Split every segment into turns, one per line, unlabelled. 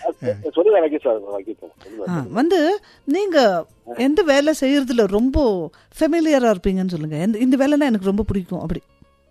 சொல்லி வைக்க சார் வைக்கிறோம்
ஆ, வந்து நீங்க எந்த வேலை செய்யறதுல ரொம்ப ஃபெமிலியரா இருப்பீங்கன்னு சொல்லுங்க எந்த இந்த வேலைனா எனக்கு ரொம்ப பிடிக்கும் அப்படி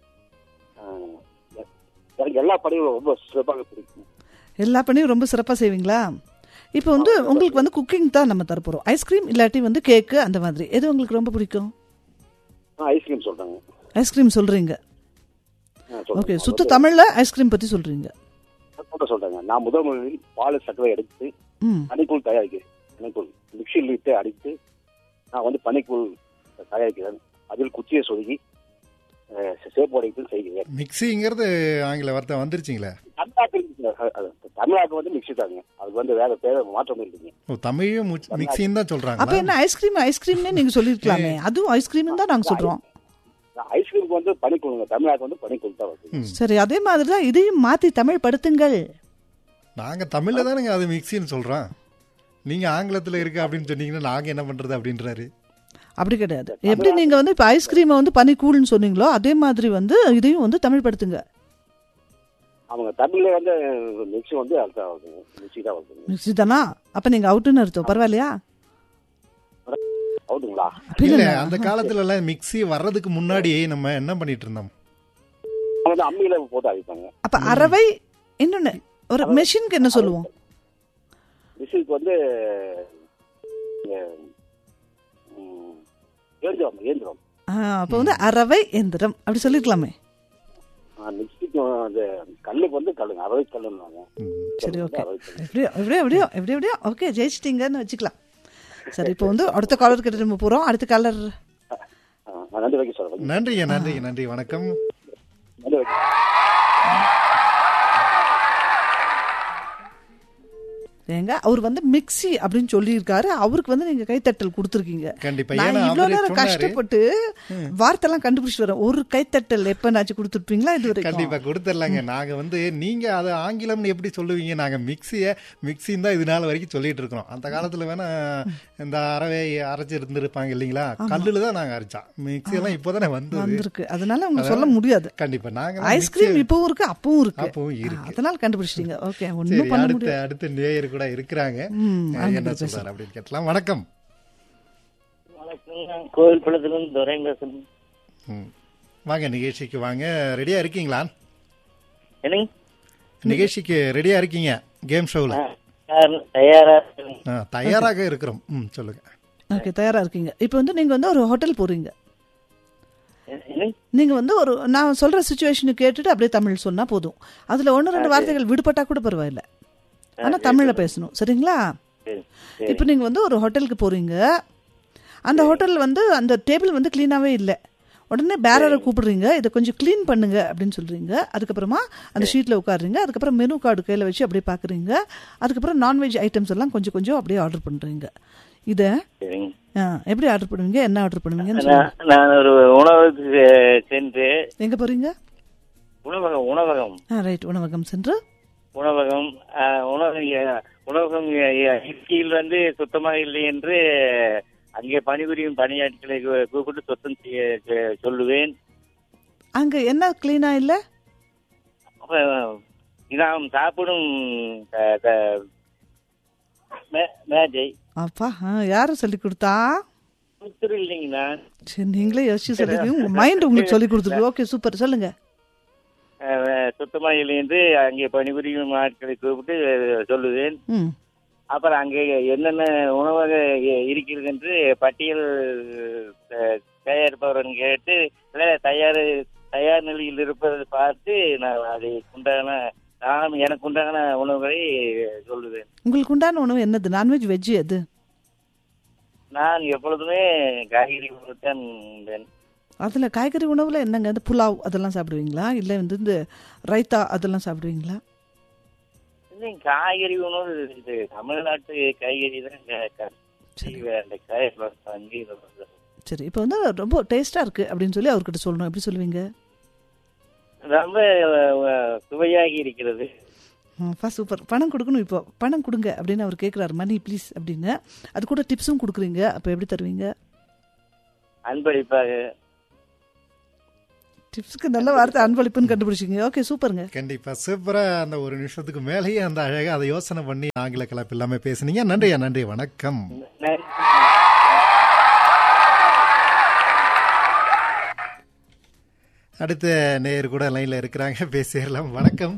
எனக்கு எல்லா பணியும் ரொம்ப சிறப்பாக பிடிக்கும்
எல்லா பணியும் ரொம்ப சிறப்பா செய்வீங்களா இப்போ வந்து உங்களுக்கு வந்து குக்கிங் தான் நம்ம தரப்போறோம் ஐஸ்கிரீம் இல்லாட்டி வந்து கேக்கு அந்த மாதிரி எது உங்களுக்கு ரொம்ப பிடிக்கும்
ஐஸ்கிரீம் சொல்றாங்க
ஐஸ்கிரீம் சொல்றீங்க
ஆ, சொல்றேன்.
ஓகே சுத்த தமிழ்ல ஐஸ்கிரீம் பத்தி சொல்றீங்க
கூட சொல்றாங்க நான் முதல் முதலில் பால் சர்க்கரை எடுத்து
ம்
பனிக்கூழ் தயாரிக்கிறேன் பனிக்கூழ் மிக்சியில் இட்டு அடித்து நான் வந்து பனிக்கூழ் தயாரிக்கிறேன் அதில் குச்சியை சொருகி அஹ், சேப்பு வடிவத்தில் செய்கிறேன்
மிக்சிங்கிறது ஆங்கில வார்த்தை வந்துருச்சிங்களே
தமிழ்நாட்டில் அது தமிழ்நாட்டு வந்து மிக்சி தாங்க அதுக்கு வந்து வேற பேர் மாற்றம் இருக்குங்க
ஓ தமிழும் முச்- மிக்சின்னு தான்
அப்ப
சொல்றாங்களா
என்ன ஐஸ்கிரீம் ஐஸ்கிரீம்னே நீங்க சொல்லிருக்கலாமே அதுவும் ஐஸ்கிரீம் தான் நாங்க சொல்றோம்
ஐஸ்கிரீமுக்கு வந்து பனிக்கூழுங்க தமிழ்நாட்டு வந்து பனிக்கூழ் தான் வருது
சரி அதே மாதிரி தான் இதையும் மாத்தி தமிழ் படுத்துங்கள்
நாங்க தமிழ்ல தானுங்க அது மிக்சின்னு சொல்றோம் நீங்க ஆங்கிலத்துல இருக்கு அப்படின்னு சொன்னீங்கன்னா நாங்க என்ன பண்றது அப்படின்றாரு
அப்படி கிடையாது எப்படி நீங்க வந்து இப்ப ஐஸ்கிரீமை வந்து பனிக்கூழ்னு சொன்னீங்களோ அதே மாதிரி வந்து இதையும் வந்து தமிழ் படுத்துங்க
அவங்க தமிழ்ல வந்து மிக்சி வந்து அதுதான் வருதுங்க மிக்சி தான் வருதுங்க
மிக்ஸி தானா அப்ப நீங்க அவுட்டுன்னு அர்த்தம் பரவாயில்லையா
அவுட்டுங்களா
இல்ல அந்த காலத்துல எல்லாம் மிக்சி வர்றதுக்கு முன்னாடி நம்ம என்ன பண்ணிட்டு இருந்தோம்
அவங்க வந்து அம்மியில போட்டு அடிப்பாங்க
அப்ப அரவை இன்னொன்னு ஒரு மெஷினுக்கு என்ன சொல்லுவோம்
மிஷினுக்கு வந்து அஹ், ம், இயந்திரம் இயந்திரம்
ஆ, அப்ப வந்து அரவை எந்திரம் அப்படி சொல்லிருக்கலாமே
ஆஹ், மிக்சிக்கு அந்த கல்லுக்கு வந்து கல்லுங்க அரவை கல்லுன்னு
ம்.
சரி ஓகே எப்படியோ எப்படியோ எப்படியோ எப்படி எப்படியோ ஓகே ஜெயிச்சிட்டீங்கன்னு வச்சுக்கலாம் சரி இப்போ வந்து அடுத்த காலர் கிட்ட நம்ம போறோம் அடுத்த காலர்
நன்றி வைக்க சார்
நன்றிங்க நன்றிங்க நன்றி வணக்கம்
நன்றி வைக்க
ஏங்க அவர் வந்து மிக்ஸி அப்படின்னு சொல்லியிருக்காரு அவருக்கு வந்து நீங்க கைத்தட்டல் கொடுத்துருக்கீங்க
கண்டிப்பா
நான்
ஏன்னா
இவ்வளவு
அவரே
நேரம்
சொன்னாரு
கஷ்டப்பட்டு வார்த்தைலாம் கண்டுபிடிச்சிட்டு வரேன் ஒரு கைத்தட்டல் எப்பனாச்சும் கொடுத்துருப்பீங்களா இது வரைக்கும்
கண்டிப்பா கொடுத்துடலாங்க நாங்க வந்து நீங்க அதை ஆங்கிலம்னு எப்படி சொல்லுவீங்க நாங்க மிக்சிய மிக்சின்னு தான் இது நாள் வரைக்கும் சொல்லிட்டு இருக்கிறோம் அந்த காலத்துல வேணா இந்த அறவை அரைச்சு இருந்திருப்பாங்க இல்லைங்களா கல்லுல தான் நாங்க அரைச்சோம் மிக்சி எல்லாம் இப்போதானே வந்தது
வந்திருக்கு அதனால அவங்க சொல்ல முடியாது
கண்டிப்பா நாங்க
ஐஸ்கிரீம் இப்பவும் இருக்கு அப்பவும் இருக்கு
அப்பவும் இருக்கு.
ஆ, அதனால கண்டுபிடிச்சிட்டீங்க ஓகே
சரி
ஒன்னும் பண்ண
அடுத்த
முடியாது
அடுத்த நேயர் கூட இருக்கிறாங்க
ம்,
அஹ், என்ன சொல்றாரு அப்படின்னு கேட்டலாம் வணக்கம்
வணக்கம் கோவில் குளத்திலிருந்து துரைங்க பேசுறேன்
ம். வாங்க நிகழ்ச்சிக்கு வாங்க ரெடியா இருக்கீங்களா
என்னங்க
நிகழ்ச்சிக்கு ரெடியா இருக்கீங்க கேம் ஷோவில்
யார் தயாரா இருக்கீங்க?
தயாராக இருக்கிறோம் ம் சொல்லுங்க
ஓகே தயாரா இருக்கீங்க இப்போ வந்து நீங்க வந்து ஒரு ஹோட்டல் போறீங்க
என்ன- என்னங்க
நீங்க வந்து ஒரு நான் சொல்ற சுச்சுவேஷனை கேட்டுட்டு அப்படியே தமிழ் சொன்னா போதும் அதுல ஒன்று ரெண்டு வார்த்தைகள் விடுபட்டா கூட பரவாயில்ல ஆனா தமிழ்ல பேசணும் சரிங்களா
சரி
இப்போ நீங்க வந்து ஒரு ஹோட்டலுக்கு போறீங்க அந்த ஹோட்டல் வந்து அந்த டேபிள் வந்து க்ளீனாவே இல்லை உடனே பேரரை கூப்பிடுறீங்க இதை கொஞ்சம் க்ளீன் பண்ணுங்க அப்படின்னு சொல்றீங்க அதுக்கப்புறமா அந்த ஷீட்ல உட்காருறீங்க அதுக்கப்புறம் மெனு கார்டு கையில வச்சு அப்படியே பாக்குறீங்க அதுக்கப்புறம் நான்வெஜ் ஐட்டம்ஸ் எல்லாம் கொஞ்சம் கொஞ்சம் அப்படியே ஆர்டர் பண்றீங்க இதை
சரிங்க
ஆ, எப்படி ஆர்டர் பண்ணுவீங்க என்ன ஆர்டர் பண்ணுவீங்கன்னு சொல்லுங்க.
நான் நான் ஒரு உணவகத்துக்கு சென்று
எங்க போறீங்க
உணவகம் உணவகம்
ஆ ரைட் உணவகம் சென்று
உணவகம் ஆ, உணவகம் உணவகம் இருக்கையில் வந்து சுத்தமாக இல்லை என்று அங்கே பணிபுரியும் பணியாட்களை கூ- கூப்பிட்டு சுத்தம் செய்ய சொ- சொல்லுவேன்
அங்க என்ன கிளீனா இல்ல
அப்ப நாம் சாப்பிடும் க- க- மே- மேஜை
அப்பா ஆ, யாரு சொல்லி கொடுத்தா
கொடுத்துரு இல்லைங்கண்ணா
சரி நீங்களே யோசிச்சு சொல்லிருக்கீங்க உங்க மைண்ட் உங்களுக்கு சொல்லி கொடுத்துருக்கு ஓகே சூப்பர் சொல்லுங்க
அஹ், சுத்தமாக இல்லை என்று அங்கே பணிபுரியும் ஆட்களை கூப்பிட்டு சொல்லுவேன்
ம்
அப்புறம் அங்கே என்னென்ன உணவக இ- இருக்கிறது என்று பட்டியல் அஹ், தயாரிப்பவரன் கேட்டு இல்ல தயார் தயார் நிலையில் இருப்பதை பார்த்து நான் அதை உண்டான நான் எனக்கு உண்டான உணவுகளை சொல்லுவேன்
உங்களுக்கு உண்டான உணவு என்னது நான்வெஜ் வெஜ் எது
நான் எப்பொழுதுமே காய்கறி உணவு தான் உண்பேன்.
அதுல காய்கறி உணவுல என்னங்க இந்த புலாவ் அதெல்லாம் சாப்பிடுவீங்களா இல்ல வந்து இந்த ரைத்தா அதெல்லாம் சாப்பிடுவீங்களா
இல்லை, காய்கறி உணவு இது தமிழ்நாட்டு காய்கறி தான் க- க- அந்த காய்கறி அங்கே
சரி இப்போ வந்து ரொம்ப டேஸ்டா இருக்கு அப்படின்னு சொல்லி அவர்கிட்ட சொல்லணும் எப்படி சொல்லுவீங்க
ரொம்ப அஹ், சுவையாகி இருக்கிறது
ஃபா சூப்பர் பணம் கொடுக்கணும் இப்போ பணம் கொடுங்க அப்படின்னு அவர் கேட்குறாரு மணி ப்ளீஸ் அப்படின்னு அது கூட டிப்ஸும் கொடுக்குறீங்க அப்போ எப்படி தருவீங்க
அன்பளிப்பாக
டிப்ஸ்க்கு நல்ல வார்த்தை அன்பளிப்புன்னு கண்டுபிடிச்சிங்க ஓகே சூப்பருங்க
கண்டிப்பா சூப்பரா அந்த ஒரு நிமிஷத்துக்கு மேலேயே அந்த அழகா அதை யோசனை பண்ணி ஆங்கில கலப்பு எல்லாமே பேசுனீங்க நன்றியா நன்றி வணக்கம்
நன்றி.
அடுத்த நேயர் கூட லைன்ல இருக்கிறாங்க பேசிடலாம் வணக்கம்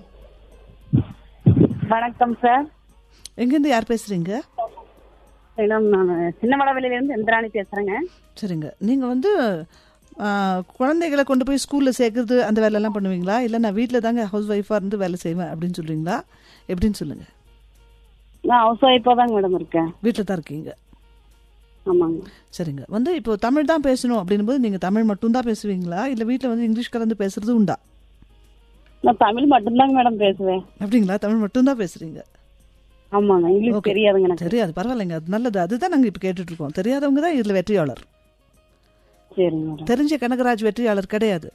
வணக்கம் சார்
எங்கேருந்து யார் பேசுறீங்க
மேடம் நான் சின்னமலவிலிருந்து இந்திராணி பேசுறேங்க
சரிங்க நீங்க வந்து ஆ, குழந்தைகளை கொண்டு போய் ஸ்கூல்ல சேர்க்கறது அந்த வேலையெல்லாம் பண்ணுவீங்களா இல்லை நான் வீட்டில் தாங்க ஹவுஸ் ஒய்ஃபாக இருந்து வேலை செய்வேன் அப்படின்னு சொல்றீங்களா எப்படின்னு சொல்லுங்க
நான் ஹவுஸ் ஒய்ஃபாக தாங்க மேடம் இருக்கேன்
வீட்டில் தான் இருக்கீங்க
ஆமாங்க
சரிங்க வந்து இப்போ தமிழ் தான் பேசணும் அப்படின்னும் போது நீங்கள் தமிழ் மட்டும்தான் பேசுவீங்களா இல்லை வீட்டில் வந்து இங்கிலீஷ் கலந்து பேசுறது உண்டா
நான் தமிழ் மட்டும்தாங்க மேடம் பேசுவேன்
அப்படிங்களா தமிழ் மட்டும்தான் பேசுறீங்க
ஆமாங்க இங்கிலீஷ்
Okay.
தெரியாதுங்க எனக்கு
தெரியாது பரவாயில்லைங்க அது நல்லது அதுதான் நாங்கள் இப்போ கேட்டுட்டு இருக்கோம் தெரியாதவங்க தான் இதில் வெற்றியாளர்
சரிங்க மேடம்
தெரிஞ்ச கனகராஜ் வெற்றியாளர் கிடையாது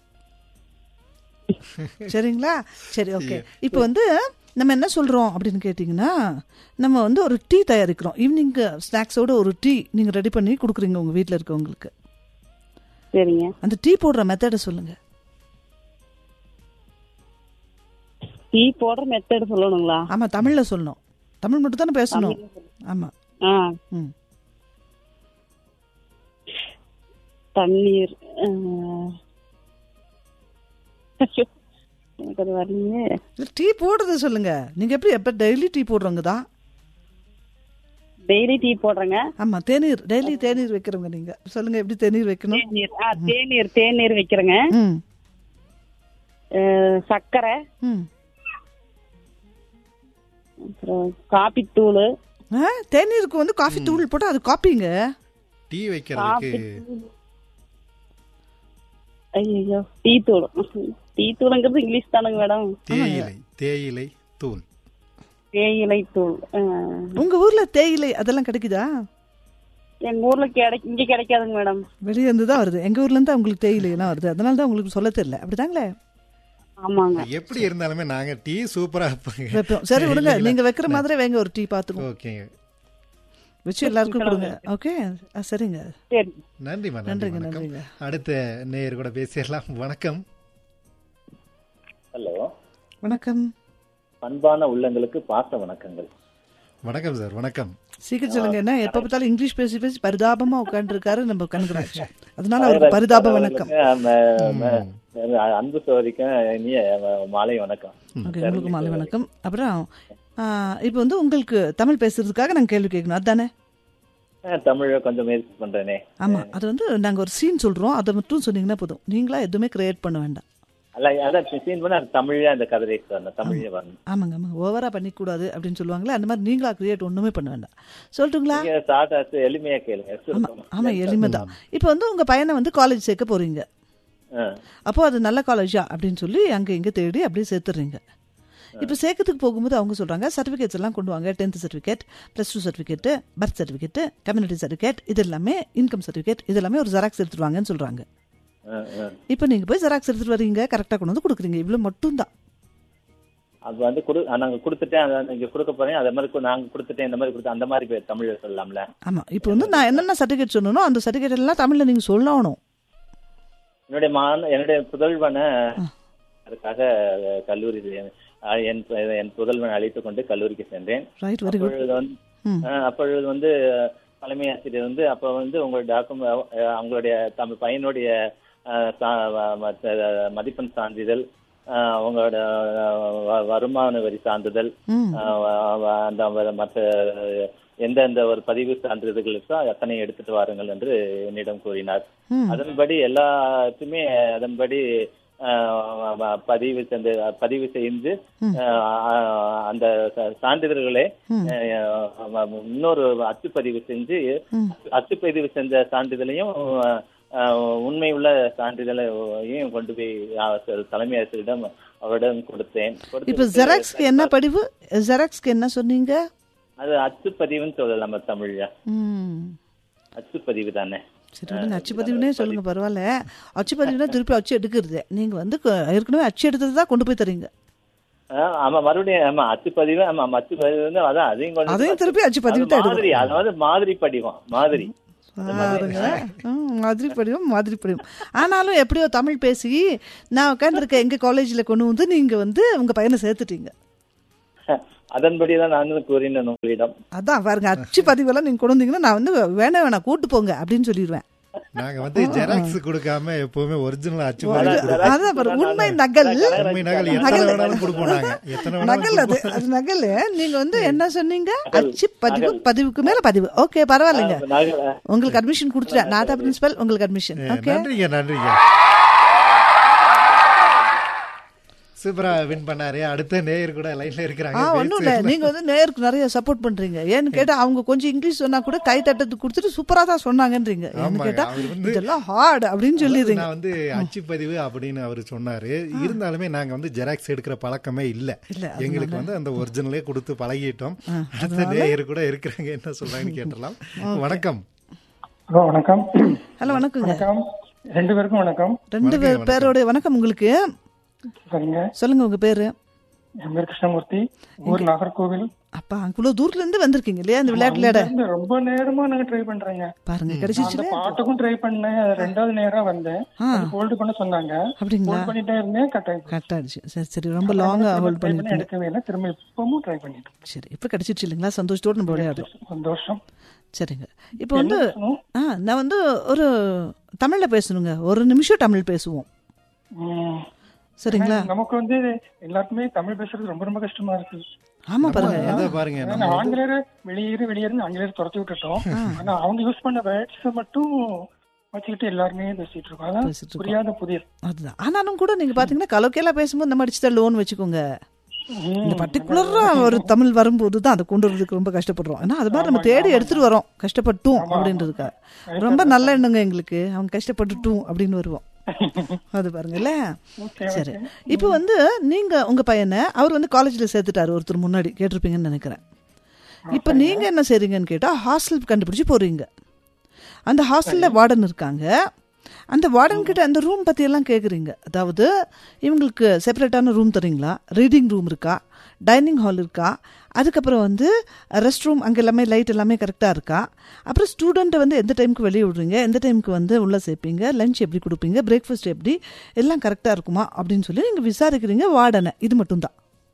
சரிங்களா சரி ஓகே இப்போ வந்து நம்ம என்ன சொல்றோம் அப்படின்னு கேட்டிங்கன்னா நம்ம வந்து ஒரு டீ தயாரிக்கிறோம் ஈவினிங் ஸ்நாக்ஸோட ஒரு டீ நீங்கள் ரெடி பண்ணி கொடுக்குறீங்க உங்கள் வீட்டில் இருக்கவங்களுக்கு
சரிங்க
அந்த டீ போடுற மெத்தடை சொல்லுங்க
டீ போடுற மெத்தட் சொல்லணுங்களா
ஆமாம் தமிழில் சொல்லணும் தமிழ் மட்டும் தானே பேசணும் ஆமாம்
ஆ
ம்
தண்ணீர் ஆ. ஐயோ, எனக்கு அது வரலையே
டீ போடுறது சொல்லுங்க நீங்கள் எப்படி எப்போ டெய்லி டீ போடுறவங்க தான்
டெய்லி டீ போடுறேங்க
ஆமாம் தேநீர் டெய்லி தேநீர் வைக்கிறவங்க நீங்கள் சொல்லுங்க எப்படி தேநீர் வைக்கணும்
தேநீர் ஆ தேநீர் தேநீர் வைக்கிறேங்க
ம்
ஆ, சர்க்கரை
ம்
அப்புறம் காபி தூள்
ஆ, தேநீருக்கு வந்து காஃபி தூள் போட்டு அது காப்பிங்க
டீ வைக்கிறதுக்கு
ஐயோ டீ தூள் டீ தூளுங்கிறது இங்கிலீஷ் தானுங்க மேடம்
தேயிலை தேயிலை தூள்
தேயிலை தூள் ஆ.
உங்க ஊர்ல தேயிலை அதெல்லாம் கிடைக்குதா
எங்க ஊர்ல கிடை இங்க கிடைக்காதுங்க மேடம்
வெளியே இருந்து தான் வருது எங்க ஊர்ல இருந்து தான் உங்களுக்கு தேயிலை எல்லாம் வருது அதனால தான் உங்களுக்கு சொல்ல தெரியல அப்படிதாங்களே
ஆமாங்க
எப்படி இருந்தாலுமே நாங்க டீ சூப்பரா வைப்போங்க
வைப்போம் சரி விடுங்க நீங்க வைக்கிற மாதிரி வைங்க ஒரு டீ பாத்துருவோம்
ஓகேங்க
வச்சு எல்லாருக்கும் கொடுங்க ஓகே ஆ, சரிங்க
சரி
நன்றிம்மா நன்றி
நன்றிங்க
வணக்கம்
நன்றிங்க
அடுத்த நேயர் கூட பேசிடலாம் வணக்கம்
ஹலோ
வணக்கம்
அன்பான உள்ளங்களுக்கு பாச வணக்கங்கள்
வணக்கம் சார் வணக்கம்
சீக்கிரம் சொல்லுங்க என்ன எப்ப பார்த்தாலும் இங்கிலீஷ் பேசி பேசி பரிதாபமா உட்காந்துருக்காரு நம்ம கனகராஜ் அதனால அவருக்கு பரிதாப வணக்கம்
ம- ம- அன்பு சோதரிக்கும் இனிய மாலை வணக்கம்
ஓகே உங்களுக்கு மாலை வணக்கம் அப்புறம் ஆ, இப்போ வந்து உங்களுக்கு தமிழ் பேசுறதுக்காக நாங்க கேள்வி கேட்கணும் அதானே
அஹ், தமிழ கொஞ்சம் முயற்சி பண்றேனே
ஆமா அது வந்து நாங்க ஒரு சீன் சொல்றோம் அதை மட்டும் சொன்னீங்கன்னா போதும் நீங்களா எதுவுமே கிரியேட் பண்ண வேண்டாம்
அல்ல அதான் சீன் பண்ண தமிழே அந்த கதையை வரணும் தமிழே வரணும்
ஆமாங்க ஆமாங்க ஓவரா பண்ணிக்கூடாது அப்படின்னு சொல்லுவாங்களே அந்த மாதிரி நீங்களா கிரியேட் ஒண்ணுமே பண்ண வேண்டாம் சொல்லட்டுங்களா
நீங்க சாதாசு எளிமையா கேளுங்க
ஆமா
சுருக்கமா.
ஆமா எளிமை தான் இப்போ வந்து உங்க பையனை வந்து காலேஜ் சேர்க்க போறீங்க
அஹ்,
அப்போ அது நல்ல காலேஜா அப்படின்னு சொல்லி அங்க இங்க தேடி அப்படியே சேர்த்துறீங்க இப்போ சேர்க்கறதுக்கு போகும்போது அவங்க சொல்றாங்க சர்டிஃபிகேட்ஸ் எல்லாம் கொண்டு வாங்க tenth certificate plus two certificate birth certificate community certificate இது எல்லாமே இன்கம் சர்டிஃபிகேட் இது எல்லாமே ஒரு ஜெராக்ஸ் எடுத்துட்டு வாங்கன்னு சொல்றாங்க
அஹ், அஹ்.
இப்போ நீங்க போய் ஜெராக்ஸ் எடுத்துட்டு வரீங்க கரெக்டா கொண்டு வந்து கொடுக்குறீங்க இவ்வளவு மட்டும்தான்
அது வந்து குடு நாங்க கொடுத்துட்டேன் அதை நீங்க கொடுக்க போறேன் அதே மாதிரி கு- நாங்க கொடுத்துட்டேன் இந்த மாதிரி கொடுத்து அந்த மாதிரி பேர் தமிழ்ல சொல்லலாம்ல
ஆமா இப்போ வந்து நான் என்னென்ன சர்டிஃபிகேட் சொன்னனோ அந்த சர்டிஃபிகேட் எல்லாம் தமிழ்ல நீங்க சொல்லணும்
என்னுடைய மாண என்னுடைய புதல்வனை அதுக்காக அஹ், கல்லூரி அஹ், என் என் புதல்வனை அழைத்து கொண்டு கல்லூரிக்கு சென்றேன்
ரைட் வெரி குட்
அப்பொழுது வந்து
ம்.
அஹ், அப்பொழுது வந்து தலைமை ஆசிரியர் வந்து அப்ப வந்து உங்களுடைய டாக்குமெண்ட் அவங்களுடைய தமிழ் பையனுடைய அஹ், சா- வ- மத்த மதிப்பெண் சான்றிதழ் அஹ், அவங்களோட அஹ், வ- வருமான வரி சான்றிதழ்
ம்
அஹ், வ- வ- அந்த வ- மற்ற எந்தெந்த ஒரு பதிவு சான்றிதழ்கள் இருக்கோ அத்தனை எடுத்துட்டு வாருங்கள் என்று என்னிடம் கூறினார்
ம்
அதன்படி எல்லாத்தையுமே அதன்படி அஹ், வ- பதிவு செஞ்சு பதிவு செய்து அஹ், அந்த ச- சான்றிதழ்களை அஹ், இன்னொரு அச்சுப்பதிவு செஞ்சு அச்சுப்பதிவு செஞ்ச சான்றிதழையும் அஹ், உண்மை உள்ள சான்றிதழையும் கொண்டு போய் அஹ், தலைமை ஆசிரியரிடம் அவரிடம் கொடுத்தேன்
இப்போ
கொடுத்துட்டு
ஜெராக்ஸ்க்கு என்ன படிவு ஜெராக்ஸ்க்கு என்ன சொன்னீங்க
அது அச்சுப்பதிவுன்னு சொல்லலாம் நம்ம தமிழ்ல
ம்
அச்சுப்பதிவு தானே
சரி விடுங்க அச்சு பதிவுனே சொல்லுங்க பரவாயில்ல அச்சு பதிவுனா திருப்பி அச்சு எடுக்கிறது நீங்க வந்து க- ஏற்கனவே அச்சு எடுத்தது தான் கொண்டு போய் தரீங்க
ஆஹ் ஆமா மறுபடியும் ஆமா அச்சுப்பதிவு ஆமா அச்சுப்பதிவு வந்து அதான் அதையும் கொண்டு
அதையும் திருப்பி அச்சு பதிவு தான்
அது மாதிரி அது வந்து மாதிரி படிவம் மாதிரி
பாருங்க ம், மாதிரி படிவம் மாதிரி படிவம் ஆனாலும் எப்படியோ தமிழ் பேசி நான் உட்காந்துருக்க எங்க காலேஜ்ல கொண்டு வந்து நீங்க வந்து உங்க பையனை சேர்த்துட்டீங்க
அதன்படிதான் நானும் கூறினேன் உங்களிடம்
அதான் பாருங்க அச்சு பதிவெல்லாம் நீங்க கொண்டு வந்தீங்கன்னா நான் வந்து வேணா வேணாம் கூட்டு போங்க அப்படின்னு சொல்லிடுவேன்
நாங்க வந்து ஜெராக்ஸ் கொடுக்காம எப்பவுமே ஒரிஜினல் அச்சு
அதான்,
மாதிரி
அதான்.
அதான் பாருங்க உண்மை நகல்
உண்மை நகல் எத்தனை வேணாலும் கொடுப்போம் நாங்க எத்தனை வேணாலும்
நகல் அது அது நகல் நீங்க வந்து என்ன சொன்னீங்க அச்சு பதிவு பதிவுக்கு மேல பதிவு ஓகே பரவாயில்லைங்க
நாங்கள்
உங்களுக்கு அட்மிஷன் கொடுத்துட்டேன் நான் தான் பிரின்சிபல் உங்களுக்கு அட்மிஷன்
ஏ,
ஓகே
நன்றிங்க நன்றிங்க சூப்பரா வின் பண்ணாரு அடுத்த நேயர் கூட லைன்ல
ஆ
இருக்கிறாங்க
ஒண்ணும் இல்ல நீங்க வந்து நேருக்கு நிறைய சப்போர்ட் பண்றீங்க ஏன்னு கேட்டா அவங்க கொஞ்சம் இங்கிலீஷ் சொன்னா கூட கை தட்டத்துக்கு கொடுத்துட்டு சூப்பரா தான் சொன்னாங்கன்றீங்க ஏன்னு
ஆமாங்க,
கேட்டா
அவர் வந்து-
இதெல்லாம் ஹார்ட் அப்படின்னு சொல்லிடுறீங்க
நான் வந்து அச்சுப்பதிவு அப்படின்னு அவர் சொன்னாரு இருந்தாலுமே நாங்க வந்து ஜெராக்ஸ் எடுக்கிற பழக்கமே இல்ல
இல்ல,
எங்களுக்கு வந்து அந்த ஒரிஜினலே கொடுத்து பழகிட்டோம் அடுத்த நேயர் கூட இருக்கிறாங்க என்ன சொல்றாங்கன்னு கேட்டலாம் வணக்கம்
ஹலோ வணக்கம்
ஹலோ வணக்கங்க
வணக்கம் ரெண்டு பேருக்கும் வணக்கம்
ரெண்டு பேர் பேரோட வணக்கம் உங்களுக்கு
சரிங்க
சொல்லுங்க உங்க பேரு
என் பேர் கிருஷ்ணமூர்த்தி ஊர் நாகர்கோவில்
அப்பா அவ்வளவு தூரத்துல இருந்து வந்திருக்கீங்க இல்லையா இந்த விளையாட்டு விளையாட
இருந்து ரொம்ப நேரமா நாங்க ட்ரை பண்றேங்க
பாருங்க
அந்த
கிடைச்சிச்சுல
பாட்டுக்கும் ட்ரை பண்ணேன் அது ரெண்டாவது நேரம் வந்தேன்
ஆ.
ஹோல்டு பண்ண சொன்னாங்க
அப்படிங்களா
ஹோல்ட் பண்ணிட்டே இருந்தேன் கட் ஆகி
கரெக்ட் ஆயிடுச்சு சரி சரி ரொம்ப லாங்கா ஹோல்ட்
ட்ரை பண்ணி
பண்ணிருக்கீங்க
எடுக்கவே இல்லை திரும்ப இப்பவும் ட்ரை பண்ணிட்டு இருக்கேன்.
சரி இப்ப கிடைச்சிச்சு இல்லைங்களா சந்தோஷத்தோட நம்ம விளையாடுறோம்
சந்தோஷம்
சரிங்க இப்போ வந்து
பேசணும்?
ஆ நான் வந்து ஒரு தமிழ்ல பேசணுங்க ஒரு நிமிஷம் தமிழ் பேசுவோம்
ம்.
சரிங்களா
நமக்கு வந்து எல்லாருக்குமே தமிழ் பேசுறது ரொம்ப ரொம்ப கஷ்டமா இருக்கு
ஆமா பாருங்க
அதை பாருங்க
ஏன்னா
நம்ம
ஆங்கிலேயர் வெளியேறு வெளியேறு ஆங்கிலேயர் துரத்தி விட்டுட்டோம் ஆனா அவங்க யூஸ் பண்ண வேர்ட்ஸ் மட்டும் வச்சுக்கிட்டு எல்லாருமே பேசிட்டு இருக்கோம் அதான்
பேசிட்டு இருக்கோம்.
புரியாத புதிய
அதுதான் ஆனாலும் கூட நீங்க பாத்தீங்கன்னா கலோக்கியெல்லாம் பேசும்போது நம்ம அடிச்சுதான் லோன் வச்சுக்கோங்க இந்த பர்டிகுலரா ஒரு தமிழ் வரும்போது தான் அதை கொண்டு வரதுக்கு ரொம்ப கஷ்டப்படுறோம் ஏன்னா அது மாதிரி நம்ம தேடி எடுத்துட்டு வரோம் கஷ்டப்பட்டும் அப்படின்றதுக்கா ரொம்ப நல்ல எண்ணங்க எங்களுக்கு அவங்க கஷ்டப்பட்டுட்டும் அப்படின்னு வருவோம் அது பாருங்கல்ல சரி இப்போ வந்து நீங்க உங்க பையனை அவர் வந்து காலேஜ்ல சேர்த்துட்டாரு ஒருத்தர் முன்னாடி கேட்டிருப்பீங்கன்னு நினைக்கிறேன் இப்போ நீங்க என்ன செய்றீங்கன்னு கேட்டா ஹாஸ்டல் கண்டுபிடிச்சு போறீங்க அந்த ஹாஸ்டல்ல வார்டன் இருக்காங்க அந்த வார்டன் கிட்ட அந்த ரூம் பத்தி எல்லாம் கேக்குறீங்க அதாவது இவங்களுக்கு செப்பரேட்டான ரூம் தரீங்களா ரீடிங் ரூம் இருக்கா டைனிங் ஹால் இருக்கா அதுக்கப்புறம் வந்து ரெஸ்ட் ரூம் அங்கே எல்லாமே லைட் எல்லாமே கரெக்டாக இருக்கா அப்புறம் ஸ்டூடெண்ட்டை வந்து எந்த டைமுக்கு வெளியே விடுறீங்க எந்த டைமுக்கு வந்து உள்ளே சேர்ப்பீங்க லஞ்ச் எப்படி கொடுப்பீங்க பிரேக்ஃபாஸ்ட் எப்படி எல்லாம் கரெக்டாக இருக்குமா அப்படின்னு சொல்லி நீங்கள் விசாரிக்கிறீங்க வார்டனை இது மட்டும்தான்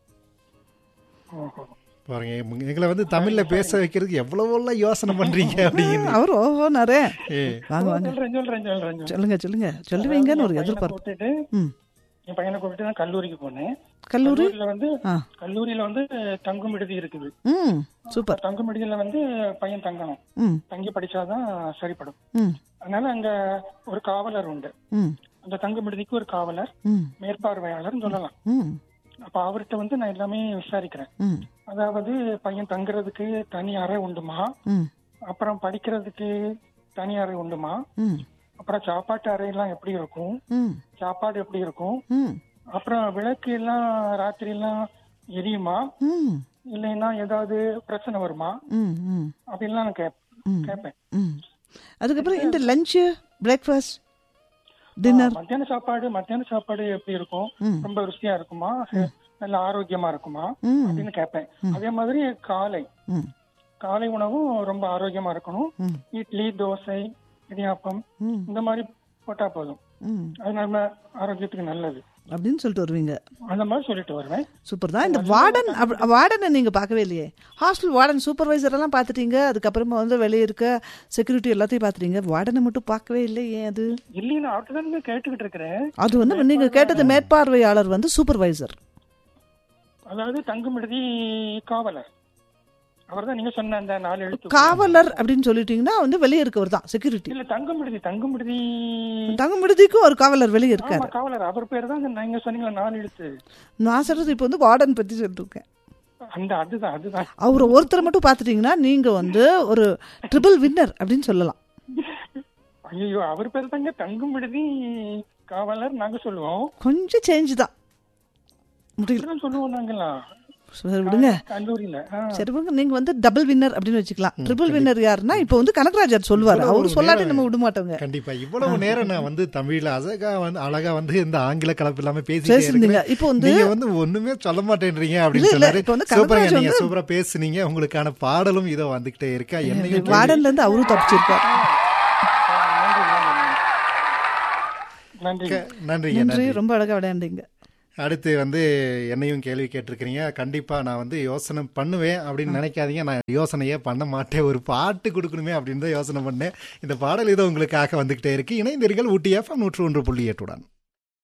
பாருங்க எங்களை வந்து தமிழ்ல பேச வைக்கிறதுக்கு எவ்வளவு யோசனை பண்றீங்க அப்படின்னு
அவர் ஓஹோனாரே
ஏ,
வாங்க வாங்க
சொல்றேன் சொல்றேன் சொல்றேன் சொல்றேன்.
சொல்லுங்க சொல்லுங்க சொல்லுவீங்கன்னு ஒரு
பையனை
எதிர்பார்ப்பு
கூப்பிட்டுட்டு
ம்
என் பையனை கூப்பிட்டு தான் கல்லூரிக்கு போனேன்
கல்லூரி
கல்லூரியில வந்து
ஆ
கல்லூரியில வந்து தங்கும் விடுதி இருக்குது
ம் சூப்பர்
தங்கும் விடுதியில வந்து பையன் தங்கணும்
ம்
தங்கி படிச்சாதான் சரிப்படும்
ம்
அதனால அங்க ஒரு காவலர் உண்டு
ம்
அந்த தங்கும் விடுதிக்கு ஒரு காவலர்
ம்
மேற்பார்வையாளர்னு சொல்லலாம்
ம்
அப்ப அவர்கிட்ட வந்து நான் எல்லாமே விசாரிக்கிறேன்
ம்
அதாவது பையன் தங்குறதுக்கு தனி அறை உண்டுமா
ம்
அப்புறம் படிக்கிறதுக்கு தனி அறை உண்டுமா
ம்
அப்புறம் சாப்பாட்டு அறையெல்லாம் எப்படி இருக்கும்
ம்
சாப்பாடு எப்படி இருக்கும்
ம்
அப்புறம் விளக்கு எல்லாம் ராத்திரி எல்லாம் எரியுமா
ம்
இல்லைன்னா ஏதாவது பிரச்சனை வருமா
ம் ம்
அப்படின்லாம் நான் கேப்
ம்.
கேட்பேன்
ம் அதுக்கப்புறம் இந்த லஞ்சு பிரேக்ஃபாஸ்ட் டின்னர்
மத்தியான சாப்பாடு மத்தியான சாப்பாடு எப்படி இருக்கும்
ம்.
ரொம்ப ருசியா இருக்குமா நல்ல ஆரோக்கியமா இருக்குமா
ம்
அப்படின்னு கேட்பேன் அதே மாதிரி காலை
ம்
காலை உணவும் ரொம்ப ஆரோக்கியமா இருக்கணும்
ம்.
இட்லி தோசை இடியாப்பம்
ம்
இந்த மாதிரி போட்டா போதும்
ம்
அது நம்ம ஆரோக்கியத்துக்கு நல்லது
அப்படின்னு சொல்லிட்டு வருவீங்க
அந்த மாதிரி சொல்லிட்டு வருவேன்
சூப்பர் தான் இந்த வார்டன் அப்ப- வார்டனை நீங்க பார்க்கவே இல்லையே ஹாஸ்டல் வார்டன் சூப்பர்வைசர் எல்லாம் பார்த்துட்டீங்க அதுக்கப்புறமா வந்து வெளியே இருக்க செக்யூரிட்டி எல்லாத்தையும் பார்த்துட்டீங்க வார்டனை மட்டும் பார்க்கவே இல்லை ஏன் அது
இல்லையே நான் அவர்கிட்ட தான் கேட்டுக்கிட்டு இருக்கிறேன்
அது வந்து நீங்க கேட்டது மேற்பார்வையாளர் வந்து சூப்பர்வைசர்
அதாவது தங்கும் விடுதி காவலர் அவர் தான் நீங்க சொன்ன அந்த நாலு எழுத்து
காவலர் அப்படின்னு சொல்லிட்டீங்கன்னா வந்து வெளியே இருக்கவர் தான் செக்யூரிட்டி
இல்ல தங்கும் விடுதி தங்கும் விடுதி
தங்கும் விடுதிக்கும் ஒரு காவலர் வெளியே இருக்காரு
ஆமா காவலர் அவர் பேர் தான் அந்த நீங்க சொன்னீங்களா நாலு எழுத்து
நான் சொல்றது இப்போ வந்து வார்டன் பத்தி சொல்லிட்டு இருக்கேன்
அந்த அதுதான் அதுதான்
அவர் ஒருத்தரை மட்டும் பார்த்துட்டீங்கன்னா நீங்க வந்து ஒரு ட்ரிபிள் வின்னர் அப்படின்னு சொல்லலாம்
ஐயோ அவர் பேர் தாங்க தங்கும் விடுதி காவலர் நாங்க சொல்லுவோம்
கொஞ்சம் சேஞ்ச் தான் முடியல
இப்படிதான் சொல்லுவோம் நாங்களா
சரி விடுங்க
கல்லூரியில ஆ.
சரி விடுங்க நீங்க வந்து டபுள் வின்னர் அப்படின்னு வச்சுக்கலாம் ட்ரிபிள் வின்னர் யாருன்னா இப்போ வந்து கனகராஜர் சொல்லுவாரு அவரு சொல்லாட்டி நம்ம விட மாட்டோங்க
கண்டிப்பா இவ்வளவு நேரம் நான் வந்து தமிழ்ல அழகா வந்து அழகா வந்து இந்த ஆங்கில கலப்பு இல்லாம பேசிட்டே
பேசுனீங்க.
இருக்கேன்
இப்போ வந்து-
நீங்க வந்து ஒண்ணுமே சொல்ல மாட்டேன்றீங்க அப்படின்னு
இல்ல, இல்ல,
சொன்னாரு
இப்போ வந்து
சூப்பரா
கனகராஜ்
நீங்க
வந்து-
சூப்பரா பேசுனீங்க உங்களுக்கான பாடலும் இதோ வந்துகிட்டே இருக்கா என்னையும்
வார்டன்ல இருந்து அவரும் தப்பிச்சிருக்காரு
நன்றி
க- நன்றிங்க
நன்றி
நன்றி
ரொம்ப அழகா விளையாண்டீங்க
அடுத்து வந்து என்னையும் கேள்வி கேட்டிருக்கிறீங்க கண்டிப்பா நான் வந்து யோசனை பண்ணுவேன் அப்படின்னு நினைக்காதீங்க நான் யோசனையே பண்ண மாட்டேன் ஒரு பாட்டு கொடுக்கணுமே அப்படின்னு தான் யோசனை பண்ணேன் இந்த பாடல் இதோ உங்களுக்காக வந்துகிட்டே இருக்கு இணைந்தீர்கள் ஊட்டி எஃப்எம் நூற்று ஒன்று புள்ளி எட்டுடன்